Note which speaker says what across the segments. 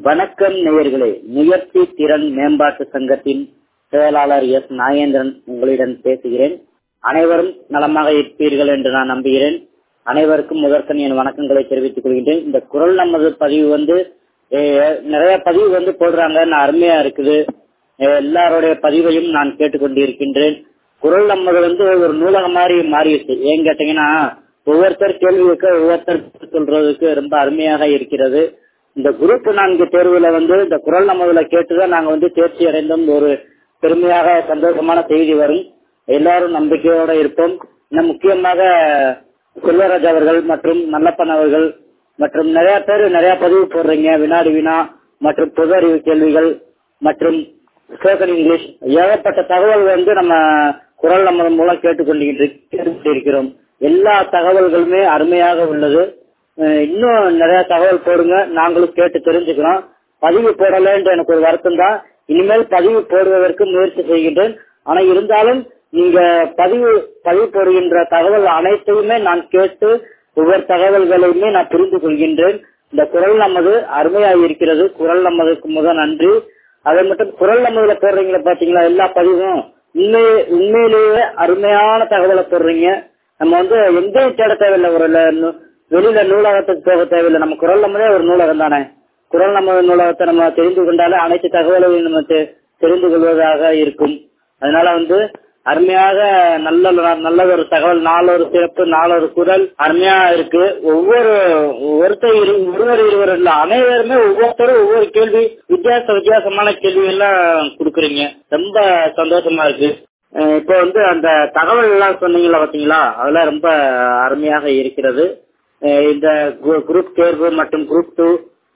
Speaker 1: வணக்கம் நேயர்களே முயற்சி திறன் மேம்பாட்டு சங்கத்தின் செயலாளர் எஸ் நாகேந்திரன் உங்களிடம் பேசுகிறேன் அனைவரும் நலமாக இருப்பீர்கள் என்று நான் நம்புகிறேன் அனைவருக்கும் முதற்கண் என் வணக்கங்களை தெரிவித்துக் கொள்கின்றேன் இந்த குரல் நமது பதிவு வந்து அஹ், நிறைய பதிவு வந்து போடுறாங்க நான் அருமையா இருக்குது அஹ், எல்லாருடைய பதிவையும் நான் கேட்டுக்கொண்டிருக்கின்றேன் குரல் நமது வந்து ஒரு நூலகம் மாதிரி மாறிடுச்சு ஏன் கேட்டீங்கன்னா ஒவ்வொருத்தர் கேள்விக்கு ஒவ்வொருத்தர் சொல்றதுக்கு ரொம்ப அருமையாக இருக்கிறது இந்த குரூப் நான்கு தேர்வுல வந்து இந்த குரல் நமதுல கேட்டுதான் நாங்க வந்து தேர்ச்சி அடைந்தோம் ஒரு பெருமையாக சந்தோஷமான செய்தி வரும் எல்லாரும் நம்பிக்கையோட இருப்போம் இன்னும் முக்கியமாக செல்வராஜ் அவர்கள் மற்றும் நல்லப்பன் அவர்கள் மற்றும் நிறைய பேர் நிறைய பதிவு போடுறீங்க வினாடி வினா மற்றும் பொது அறிவு கேள்விகள் மற்றும் ஸ்போக்கன் இங்கிலீஷ் ஏகப்பட்ட தகவல் வந்து நம்ம குரல் நம்ம மூலம் கேட்டுக்கொண்டிருக்கிறோம் எல்லா தகவல்களுமே அருமையாக உள்ளது அஹ் இன்னும் நிறைய தகவல் போடுங்க நாங்களும் கேட்டு தெரிஞ்சுக்கிறோம் பதிவு போடலன்ற எனக்கு ஒரு வருத்தம் தான் இனிமேல் பதிவு போடுவதற்கு முயற்சி செய்கின்றேன் ஆனா இருந்தாலும் நீங்க பதிவு பதிவு போடுகின்ற தகவல் அனைத்தையுமே நான் கேட்டு ஒவ்வொரு தகவல்களையுமே நான் புரிந்து கொள்கின்றேன் இந்த குரல் நமது அருமையாக இருக்கிறது குரல் நமதுக்கு முதல் நன்றி அதை மட்டும் குரல் நமதுல போடுறீங்களா பாத்தீங்களா எல்லா பதிவும் உண்மையே உண்மையிலேயே அருமையான தகவலை போடுறீங்க நம்ம வந்து எங்கேயும் தேட தேவையில்லை ஒரு ல- நு- வெளியில நூலகத்துக்கு போக தேவையில்லை நம்ம குரல் நமதே ஒரு நூலகம் தானே குரல் நமது நூலகத்தை நம்ம தெரிந்து கொண்டாலே அனைத்து தகவல்களையும் நம்ம தெ- தெரிந்து கொள்வதாக இருக்கும் அதனால வந்து அருமையாக நல்ல நல்ல ஒரு தகவல் நாலொரு சிறப்பு நாலொரு குரல் அருமையா இருக்கு ஒவ்வொரு ஒருத்தர் இரு- ஒருவர் இருவர் இல்ல அனைவருமே ஒவ்வொருத்தரும் ஒவ்வொரு கேள்வி வித்தியாச வித்தியாசமான கேள்வி எல்லாம் கொடுக்குறீங்க ரொம்ப சந்தோஷமா இருக்கு அஹ் இப்போ வந்து அந்த தகவல் எல்லாம் சொன்னீங்களா பாத்தீங்களா அதெல்லாம் ரொம்ப அருமையாக இருக்கிறது அஹ் இந்த குரூப் தேர்வு மற்றும் குரூப் டூ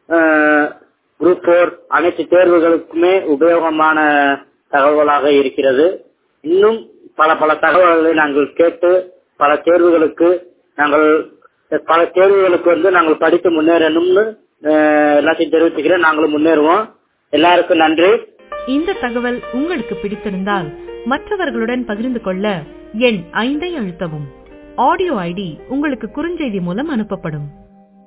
Speaker 1: குரூப் போர் அனைத்து தேர்வுகளுக்குமே உபயோகமான தகவலாக இருக்கிறது இன்னும் பல பல தகவல்களை நாங்கள் கேட்டு பல தேர்வுகளுக்கு நாங்கள் பல தேர்வுகளுக்கு வந்து நாங்கள் படித்து முன்னேறணும்னு அஹ், எல்லாத்தையும் தெரிவிச்சுக்கிறேன் நாங்களும் முன்னேறுவோம் எல்லாருக்கும் நன்றி
Speaker 2: இந்த தகவல் உங்களுக்கு பிடித்திருந்தால் மற்றவர்களுடன் பகிர்ந்து கொள்ள எண் ஐந்தை அழுத்தவும் ஆடியோ ஐடி உங்களுக்கு குறுஞ்செய்தி மூலம் அனுப்பப்படும்